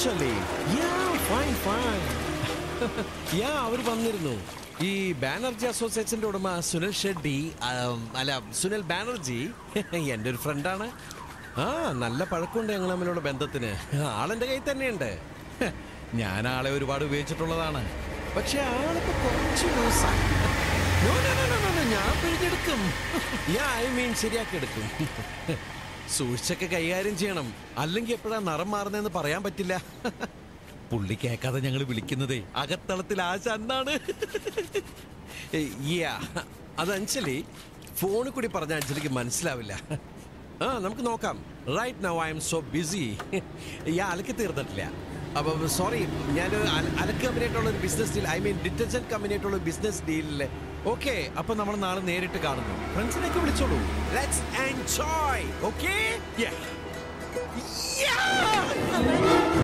Anjali yeah fine fine yeah അവർ വന്നിരുന്നു ഈ ബാനർജി അസോസിയേഷന്റെ ഉടമ സുനിൽ ഷെഡ്ഡി ആം, അല്ല സുനിൽ ബാനർജി എൻ്റെ ഒരു ഫ്രണ്ടാണ് ആ നല്ല പഴക്കമുണ്ട് ഞങ്ങൾ തമ്മിലുള്ള ബന്ധത്തിന് ആളെന്റെ കയ്യിൽ തന്നെയുണ്ട് ഞാൻ ആളെ ഒരുപാട് ഉപയോഗിച്ചിട്ടുള്ളതാണ് പക്ഷെ ആളിപ്പോ കുറച്ച് ലൂസായി No, no, no, no, no, no, ഞാൻ പിഴിഞ്ഞെടുക്കും യാ ഐ മീൻ ശരിയാക്കി എടുക്കും സൂക്ഷിച്ചൊക്കെ കൈകാര്യം ചെയ്യണം അല്ലെങ്കിൽ എപ്പോഴാ നിറം മാറുന്നതെന്ന് പറയാൻ പറ്റില്ല പുള്ളി കേൾക്കാതെ ഞങ്ങൾ വിളിക്കുന്നതേ അകത്തളത്തിൽ ആശ എന്നാണ് യാ അത് അഞ്ജലി ഫോണിൽ കൂടി പറഞ്ഞ അഞ്ജലിക്ക് മനസ്സിലാവില്ല ആ നമുക്ക് നോക്കാം right now I am so busy yeah അലക്കി തീർന്നിട്ടില്ല അപ്പൊ സോറി ഞാൻ അലക്ക് കമ്പനിയായിട്ടുള്ള ഒരു business deal I mean detergent കമ്പനിയായിട്ടുള്ള ബിസിനസ് ഡീലില് ഓക്കെ അപ്പൊ നമ്മൾ നാളെ നേരിട്ട് കാണുന്നു ഫ്രണ്ട്സിനെയൊക്കെ വിളിച്ചോളൂ ലെറ്റ്സ് എൻജോയ് ഓക്കെ